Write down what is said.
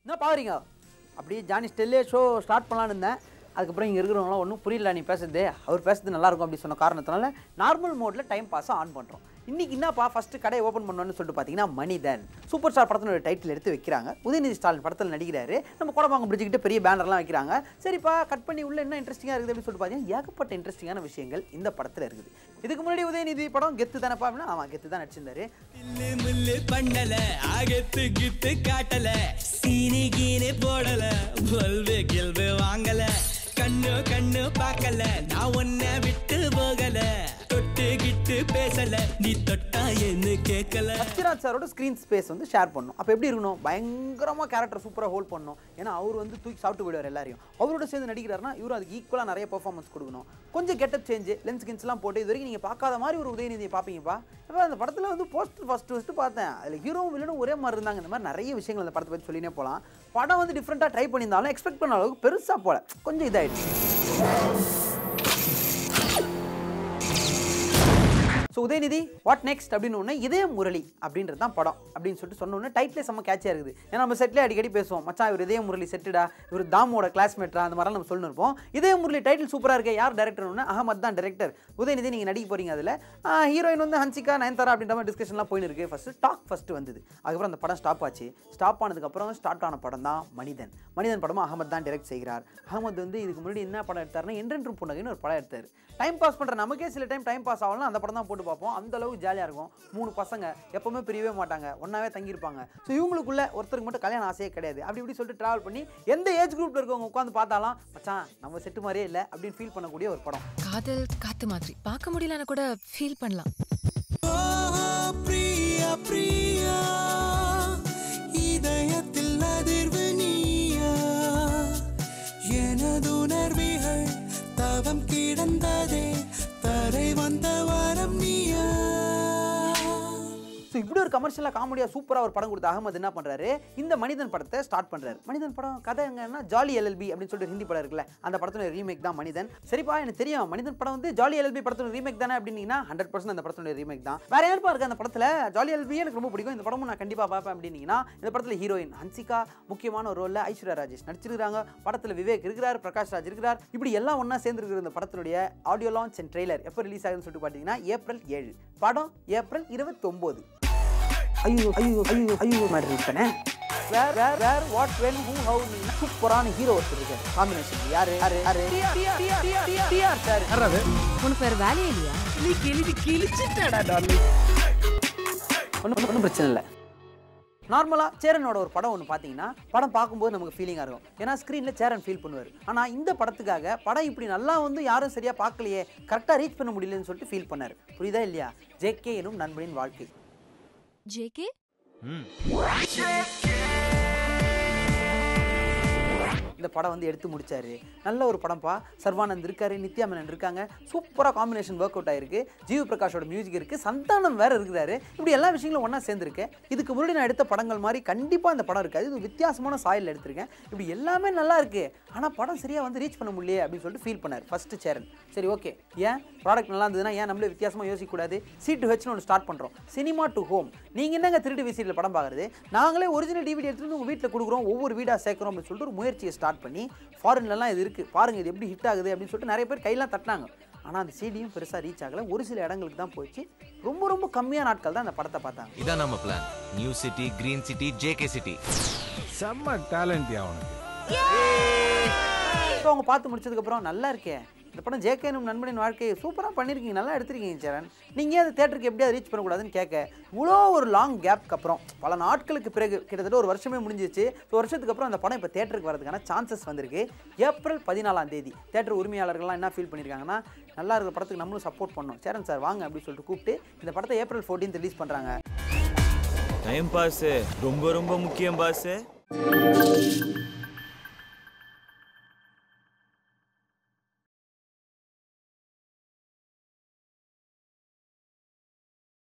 என்ன பாக்குறீங்க அப்படியே ஜானி ஸ்டெல்லே ஷோ ஸ்டார்ட் பண்ணலான்னு இருந்தேன் அதுக்கப்புறம் இங்கே இருக்கிறவங்களாம் ஒன்றும் புரியல நீ பேசுறது அவர் பேசுறது நல்லா இருக்கும் அப்படி சொன்ன காரணத்தினால நார்மல் மோடில் டைம் பாஸை ஆன் பண்ணுறோம் இன்னைக்கு என்னப்பா ஃபஸ்ட்டு கடையை ஓப்பன் பண்ணணும்னு சொல்லிட்டு பார்த்தீங்கன்னா மனிதன் சூப்பர் ஸ்டார் படத்தினோட டைட்டில் எடுத்து வைக்கிறாங்க உதயநிதி ஸ்டாலின் படத்தில் நடிக்கிறாரு நம்ம குடமாங்க பிடிச்சிக்கிட்டு பெரிய பேனர்லாம் வைக்கிறாங்க சரிப்பா கட் பண்ணி உள்ள என்ன இன்ட்ரெஸ்டிங்காக இருக்குது அப்படின்னு சொல்லிட்டு பார்த்தீங்கன்னா ஏகப்பட்ட இன்ட்ரெஸ்டிங்கான விஷயங்கள் இந்த படத்தில் இருக்குது இதுக்கு முன்னாடி உதயநிதி படம் கெத்து தானப்பா அப்படின்னா ஆமாம் கெத்து தான் நடிச்சிருந்தாரு தில்லு முள்ளு பண்ணல ஆகத்து கித்து காட்டல சீனி கீனி போடல பொல்வு கில்வு வாங்கல கண்ணு கண்ணு பார்க்கல நான் உன்னை விட்டு போகல தொட்டு கிட்டு பேசல நீ தொட்டா என்ன கேட்கல சத்யராஜ் சாரோட ஸ்க்ரீன் ஸ்பேஸ் வந்து ஷேர் பண்ணணும் அப்போ எப்படி இருக்கணும் பயங்கரமாக கேரக்டர் சூப்பராக ஹோல்ட் பண்ணணும் ஏன்னா அவர் வந்து தூக்கி சாப்பிட்டு போயிடுவார் எல்லாரையும் அவரோட சேர்ந்து நடிக்கிறாருன்னா இவரும் அதுக்கு ஈக்குவலாக நிறைய பெர்ஃபார்மன்ஸ் கொடுக்கணும் கொஞ்சம் கெட்டப் சேஞ்சு லென்ஸ் கின்ஸ்லாம் போட்டு இது வரைக்கும் நீங்கள் பார்க்காத மாதிரி ஒரு உதயநிதியை பார்ப்பீங்கப்பா இப்போ அந்த படத்தில் வந்து போஸ்டர் ஃபஸ்ட்டு ஃபஸ்ட்டு பார்த்தேன் அதில் ஹீரோவும் வில்லனும் ஒரே மாதிரி இருந்தாங்க இந்த மாதிரி நிறைய விஷயங்கள் அந்த படத்தை பற்றி சொல்லினே போகலாம் படம் வந்து டிஃப்ரெண்ட்டாக ட்ரை பண்ணியிருந்தாலும் எக்ஸ்பெக்ட் பண்ண அளவுக்கு பெருசாக போல கொஞ்சம் இதாயிடுச்சு ஸோ உதயநிதி வாட் நெக்ஸ்ட் அப்படின்னு ஒன்று இதே முரளி அப்படின்றது தான் படம் அப்படின்னு சொல்லிட்டு சொன்ன உடனே டைட்டிலே செம்ம கேட்சியாக இருக்குது ஏன்னா நம்ம செட்டிலே அடிக்கடி பேசுவோம் மச்சான் இவர் இதே முரளி செட்டுடா இவர் தாமோட கிளாஸ்மேட்டா அந்த மாதிரிலாம் நம்ம சொல்லணும் இருப்போம் இதே முரளி டைட்டில் சூப்பராக இருக்கே யார் டேரக்டர்னு அகமத் தான் டேரக்டர் உதயநிதி நீங்கள் நடிக்க போறீங்க அதில் ஹீரோயின் வந்து ஹன்சிகா நயன்தாரா அப்படின்ற மாதிரி டிஸ்கஷன்லாம் போயின்னு இருக்கு ஃபஸ்ட்டு டாக் ஃபஸ்ட்டு வந்தது அதுக்கப்புறம் அந்த படம் ஸ்டாப் ஆச்சு ஸ்டாப் ஆனதுக்கப்புறம் ஸ்டார்ட் ஆன படம் தான் மனிதன் மனிதன் படமும் அகமத் தான் டைரக்ட் செய்கிறார் அகமத் வந்து இதுக்கு முன்னாடி என்ன படம் எடுத்தாருன்னா என்றென்றும் புன்னகைன்னு ஒரு படம் எடுத்தார் டைம் பாஸ் பண்ணுற நமக்கே சில டைம் டைம் பாஸ் ஆகலாம் அந்த படம் தான் போட்டு பார்ப்போம் அந்த அளவுக்கு ஜாலியாக இருக்கும் மூணு பசங்க எப்பவுமே பிரியவே மாட்டாங்க ஒன்றாவே தங்கியிருப்பாங்க ஸோ இவங்களுக்குள்ள ஒருத்தருக்கு மட்டும் கல்யாணம் ஆசையே கிடையாது அப்படி இப்படி சொல்லிட்டு ட்ராவல் பண்ணி எந்த ஏஜ் குரூப்பில் இருக்கவங்க உட்காந்து பார்த்தாலும் மச்சான் நம்ம செட்டு மாதிரியே இல்லை அப்படின்னு ஃபீல் பண்ணக்கூடிய ஒரு படம் காதல் காத்து மாதிரி பார்க்க முடியலன்னா கூட ஃபீல் பண்ணலாம் பிரியா பிரியா இதயத்தில் அதிர்வு நீயா எனது உணர்வுகள் தவம் கிடந்ததே தரை வந்த வரம் நீயா ஸோ இப்படி ஒரு கமர்ஷியலாக காமெடியாக சூப்பராக ஒரு படம் கொடுத்த அகமது என்ன பண்ணுறாரு இந்த மனிதன் படத்தை ஸ்டார்ட் பண்ணுறாரு மனிதன் படம் கதை எங்கன்னா ஜாலி எல்எல்பி அப்படின்னு சொல்லிட்டு ஹிந்தி படம் இருக்குல்ல அந்த படத்தோட ரீமேக் தான் மனிதன் சரிப்பா எனக்கு தெரியும் மனிதன் படம் வந்து ஜாலி எல்எல்பி படத்தோட ரீமேக் தானே அப்படின்னீங்கன்னா ஹண்ட்ரட் பர்சன்ட் அந்த படத்தோட ரீமேக் தான் வேற யாருப்பா இருக்கு அந்த படத்தில் ஜாலி எல்பி எனக்கு ரொம்ப பிடிக்கும் இந்த படமும் நான் கண்டிப்பாக பார்ப்பேன் அப்படின்னீங்கன்னா இந்த படத்தில் ஹீரோயின் ஹன்சிகா முக்கியமான ஒரு ரோலில் ஐஸ்வர்யா ராஜேஷ் நடிச்சிருக்காங்க படத்தில் விவேக் இருக்கிறார் பிரகாஷ் ராஜ் இருக்கிறார் இப்படி எல்லாம் ஒன்றா சேர்ந்துருக்கிற இந்த படத்தினுடைய ஆடியோ லான்ச் அண்ட் ட்ரெய்லர் எப்போ ரிலீஸ் ஆகுதுன்னு சொல்லிட்டு பார்த்தீங்கன்னா ஏப்ரல் ஏழு படம் ஏப்ரல் இருபத்தொம்போது ஐயோ ஐயோ ஐயோ ஐயோ மாதிரி இருப்பேனே where where where what when who how நீ சூப்பரான ஹீரோ ஒருத்தர் இருக்காரு காம்பினேஷன் யாரு யாரு யாரு டிஆர் சார் உனக்கு வேற வேலையே இல்லையா ஒன்றும் ஒன்றும் பிரச்சனை இல்லை நார்மலாக சேரனோட ஒரு படம் ஒன்று பார்த்தீங்கன்னா படம் பார்க்கும்போது நமக்கு ஃபீலிங்காக இருக்கும் ஏன்னா ஸ்க்ரீனில் சேரன் ஃபீல் பண்ணுவார் ஆனால் இந்த படத்துக்காக படம் இப்படி நல்லா வந்து யாரும் சரியாக பார்க்கலையே கரெக்டாக ரீச் பண்ண முடியலன்னு சொல்லிட்டு ஃபீல் பண்ணார் புரியுதா இல்லையா ஜேகே எனும் நண்பனின் வாழ்க்கை ஜேகே இந்த படம் வந்து எடுத்து முடிச்சாரு நல்ல ஒரு படம்ப்பா சர்வானந்த் இருக்காரு நித்யா மேனன் இருக்காங்க சூப்பராக காம்பினேஷன் ஒர்க் அவுட் ஆயிருக்கு ஜீவ் பிரகாஷோட மியூசிக் இருக்கு சந்தானம் வேற இருக்கிறாரு இப்படி எல்லா விஷயங்களும் ஒன்றா சேர்ந்துருக்கு இதுக்கு முன்னாடி நான் எடுத்த படங்கள் மாதிரி கண்டிப்பாக இந்த படம் இருக்காது இது வித்தியாசமான சாயல் எடுத்திருக்கேன் இப்படி எல்லாமே நல்லா இருக்கு ஆனால் படம் சரியாக வந்து ரீச் பண்ண முடியலையே அப்படின்னு சொல்லிட்டு ஃபீல் பண்ணார் ஃபர்ஸ்ட் சேரன் சரி ஓகே ஏன் ப்ராடக்ட் நல்லா இருந்ததுன்னா ஏன் நம்மளே வித்தியாசமாக யோசிக்கக்கூடாது சி டு ஹெச்னு ஒன்று ஸ்டார்ட் பண்ணுறோம் சினிமா டு ஹோம் நீங்கள் என்னங்க திருட்டு விசிட்டில் படம் பார்க்குறது நாங்களே ஒரிஜினல் டிவிடி எடுத்துட்டு வந்து உங்கள் வீட்டில் கொடுக்குறோம் ஒவ்வொரு வீடாக சேர்க்குறோம் அப்படின்னு சொல்லிட்டு ஒரு முயற்சியை ஸ்டார்ட் பண்ணி ஃபாரின்லலாம் இது இருக்குது பாருங்கள் இது எப்படி ஹிட் ஆகுது அப்படின்னு சொல்லிட்டு நிறைய பேர் கையெல்லாம் தட்டினாங்க ஆனால் அந்த சிடியும் பெருசாக ரீச் ஆகலை ஒரு சில இடங்களுக்கு தான் போச்சு ரொம்ப ரொம்ப கம்மியான நாட்கள் தான் அந்த படத்தை பார்த்தாங்க இதான் நம்ம plan new city green city JK city செம்ம டேலண்ட்யா அவனுக்கு ஸோ அவங்க பார்த்து முடிச்சதுக்கப்புறம் நல்லா இருக்கே இந்த படம் ஜேகேனும் நண்பனின் வாழ்க்கையை சூப்பராக பண்ணியிருக்கீங்க நல்லா எடுத்திருக்கீங்க சரண் நீங்கள் அந்த தேட்டருக்கு எப்படியாவது ரீச் பண்ணக்கூடாதுன்னு கேட்க இவ்வளோ ஒரு லாங் கேப்க்கு அப்புறம் பல நாட்களுக்கு பிறகு கிட்டத்தட்ட ஒரு வருஷமே முடிஞ்சிச்சு ஸோ வருஷத்துக்கு அப்புறம் அந்த படம் இப்போ தேட்டருக்கு வரதுக்கான சான்சஸ் வந்திருக்கு ஏப்ரல் பதினாலாம் தேதி தேட்டர் உரிமையாளர்கள்லாம் என்ன ஃபீல் பண்ணியிருக்காங்கன்னா நல்லா இருக்கிற படத்துக்கு நம்மளும் சப்போர்ட் பண்ணோம் சரண் சார் வாங்க அப்படின்னு சொல்லிட்டு கூப்பிட்டு இந்த படத்தை ஏப்ரல் 14th ரிலீஸ் பண்ணுறாங்க டைம் பாஸ் ரொம்ப ரொம்ப முக்கியம் பாஸ்